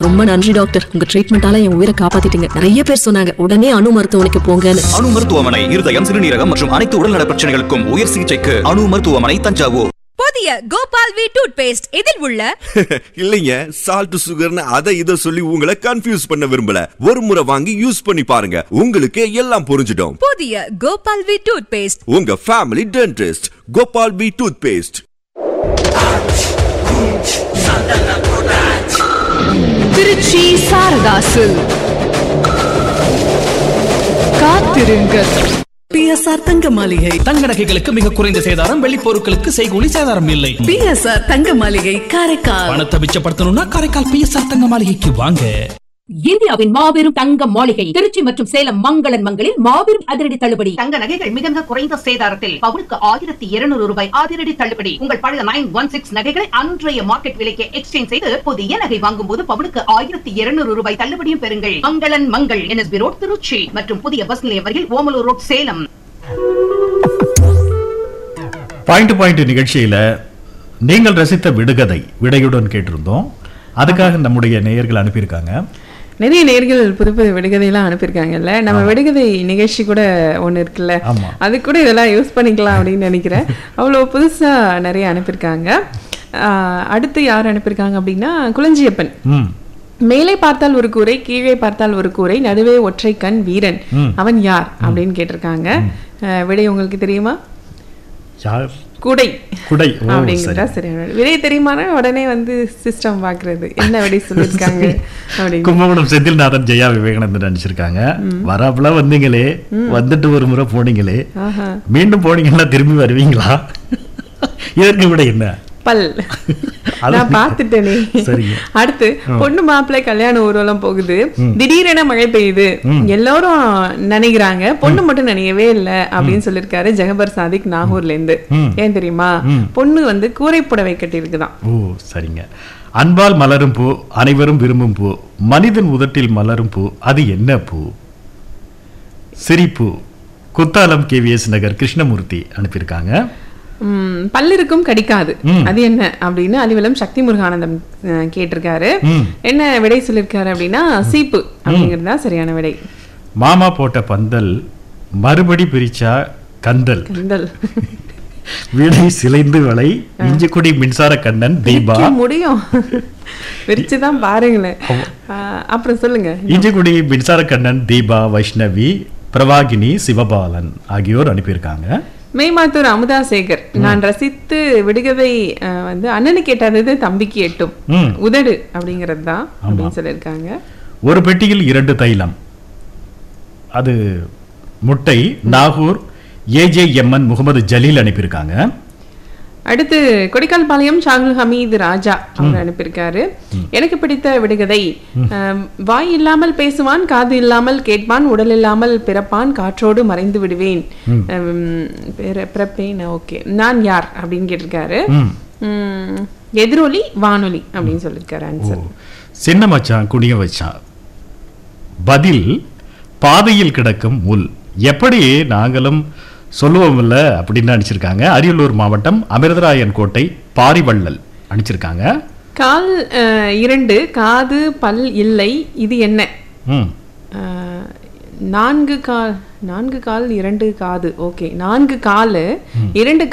ரொம்ப நன்றி டாக்டர் உங்க ட்ரீட்மெண்டால என் உயிரை காப்பாத்திட்டீங்க நிறைய பேர் சொன்னாங்க உடனே அணு மருத்துவமனைக்கு போங்கன்னு அணு மருத்துவமனை இருதயம் சிறுநீரகம் மற்றும் அனைத்து உடல்நல பிரச்சனைகளுக்கும் உயர் சிகிச்சைக்கு அணு மருத்துவமனை தஞ்சாவூர் புதிய கோபால் வி டூத் பேஸ்ட் இதில் உள்ள இல்லைங்க சால்ட் சுகர்னு அதை இதை சொல்லி உங்களை கன்ஃபியூஸ் பண்ண விரும்பல ஒரு முறை வாங்கி யூஸ் பண்ணி பாருங்க உங்களுக்கு எல்லாம் புரிஞ்சிடும் புதிய கோபால் வி டூத் பேஸ்ட் உங்க ஃபேமிலி டென்டிஸ்ட் கோபால் பி டூத் பேஸ்ட் திருச்சி சாரதாசு காத்திருங்கள் பிஎஸ்ஆர் தங்க மாளிகை தங்க நகைகளுக்கு மிக குறைந்த சேதாரம் வெள்ளி பொருட்களுக்கு செய்கூலி சேதாரம் இல்லை பிஎஸ்ஆர் தங்க மாளிகை காரைக்கால் பணத்தை மிச்சப்படுத்தணும்னா காரைக்கால் பிஎஸ்ஆர் தங்க மாளிகைக்கு வாங்க இந்தியாவின் மாபெரும் தங்க மாளிகை திருச்சி மற்றும் சேலம் மங்களன் மங்களில் மாபெரும் அதிரடி தள்ளுபடி தங்க நகைகள் மிக மிக குறைந்த சேதாரத்தில் பவுனுக்கு ஆயிரத்தி இருநூறு ரூபாய் அதிரடி தள்ளுபடி உங்கள் பழைய நைன் ஒன் சிக்ஸ் நகைகளை அன்றைய மார்க்கெட் விலைக்கு எக்ஸ்சேஞ்ச் செய்து புதிய நகை வாங்கும் போது பவுனுக்கு ஆயிரத்தி இருநூறு ரூபாய் தள்ளுபடியும் பெறுங்கள் மங்களன் மங்கள் என்எஸ்பி ரோட் திருச்சி மற்றும் புதிய பஸ் நிலையம் வரையில் Omalur road Salem point point நிகழ்ச்சியில நீங்கள் ரசித்த விடுகதை விடையுடன் கேட்டிருந்தோம் அதுக்காக நம்முடைய நேயர்கள் அனுப்பியிருக்காங்க நிறைய நேர்கள் புது புது விடுகதையெல்லாம் அனுப்பியிருக்காங்கல்ல நம்ம விடுகதை நிகழ்ச்சி கூட ஒன்று இருக்குல்ல ஆமா. அது கூட இதெல்லாம் யூஸ் பண்ணிக்கலாம் அப்படின்னு நினைக்கிறேன் அவ்வளோ புதுசாக நிறைய அனுப்பியிருக்காங்க ஆஹ் அடுத்து யார் அனுப்பியிருக்காங்க அப்படின்னா குளஞ்சியப்பன் ம் மேலே பார்த்தால் ஒரு கூரை கீழே பார்த்தால் ஒரு கூரை நடுவே ஒற்றை கண் வீரன் ம். அவன் யார் அப்படின்னு கேட்டிருக்காங்க ஆஹ் விடை உங்களுக்கு தெரியுமா யார் குடை குடை ஓ அப்படிங்கிறதா சரி சரியான விடை. விடை தெரியுமானா உடனே வந்து சிஸ்டம் பார்க்கிறது என்ன விடை சொல்லியிருக்காங்க அப்படின்னு கும்பகோணம் செந்தில்நாதன் ஜெயா விவேகானந்தன் நினைச்சிருக்காங்க வராப்புல வந்தீங்களே வந்துட்டு ஒரு முறை போனீங்களே ஆஹா. மீண்டும் போனீங்கன்னா திரும்பி வருவீங்களா இதற்கு விட என்ன பல் அது நான் பார்த்துட்டேனே சரிங்க. அடுத்து பொண்ணு மாப்பிள்ளை கல்யாண ஊர்வலம் போகுது திடீரென மழை பெய்யுது எல்லாரும் நினைக்கிறாங்க பொண்ணு மட்டும் நினைக்கவே இல்ல அப்படின்னு சொல்லிருக்காரு ஜெகபர் சாதிக் நாகூர்ல இருந்து ம். ஏன் தெரியுமா ம். பொண்ணு வந்து கூரை புடவை கட்டி இருக்குதான் ஓ சரிங்க அன்பால் மலரும் பூ அனைவரும் விரும்பும் பூ மனிதன் உதட்டில் மலரும் பூ அது என்ன பூ சிரிப்பூ குத்தாலம் கேவிஎஸ் நகர் கிருஷ்ணமூர்த்தி அனுப்பியிருக்காங்க உம், பல்லிருக்கும் கடிக்காது ம். அது என்ன அப்படின்னு அலிவலம் சக்தி முருகானந்தம் அஹ், கேட்டிருக்காரு ம். என்ன விடை சொல்லிருக்காரு அப்படின்னா சீப்பு அப்படிங்கிறது தான் சரியான விடை மாமா போட்ட பந்தல் மறுபடி பிரிச்சா கந்தல் கந்தல் விடை சிலைந்து வளை இஞ்சிக்குடி மின்சார கண்ணன் தீபா விரிக்க முடியும் விரிச்சுதான் பாருங்களேன் ஆஹ், அப்புறம் சொல்லுங்க இஞ்சிக்குடி மின்சார கண்ணன் தீபா வைஷ்ணவி பிரவாகினி சிவபாலன் ஆகியோர் அனுப்பியிருக்காங்க மேமாத்தூர் அமுதா சேகர் நான் ரசித்து விடுகதை அஹ், வந்து அண்ணனு கேட்டது தம்பிக்கு எட்டும் ம். உதடு அப்படிங்கிறது தான் அப்படின்னு சொல்லியிருக்காங்க ஒரு பெட்டியில் இரண்டு தைலம் அது முட்டை நாகூர் ஏஜேஎம்என் முகமது ஜலீல் அனுப்பியிருக்காங்க அடுத்து கொடிக்கால்பாளையம் ஷாகுல் ஹமீது ராஜா அவர் அனுப்பியிருக்காரு எனக்கு பிடித்த விடுகதை அஹ், வாய் இல்லாமல் பேசுவான் காது இல்லாமல் கேட்பான் உடல் இல்லாமல் பிறப்பான் காற்றோடு மறைந்து விடுவேன் உம், பிற- பிறப்பேன் ஓகே நான் யார் அப்படின்னு கேட்டிருக்காரு ம். உம், எதிரொலி வானொலி அப்படின்னு சொல்லியிருக்காரு ஆன்சர் சின்ன மச்சான் குனிய வச்சான் பதில் பாதையில் கிடக்கும் முள் எப்படி நாங்களும் சொல்லுவோம்ல அப்படின்னு அனுப்பிச்சிருக்காங்க அரியலூர் மாவட்டம் அமிர்தராயன் கோட்டை பாரிவள்ளல் அனுப்பிச்சிருக்காங்க கால் அஹ், இரண்டு காது பல் இல்லை இது என்ன ம் அஹ், நான்கு கால் நான்கு கால் இரண்டு காது ஓகே நான்கு கால் இரண்டு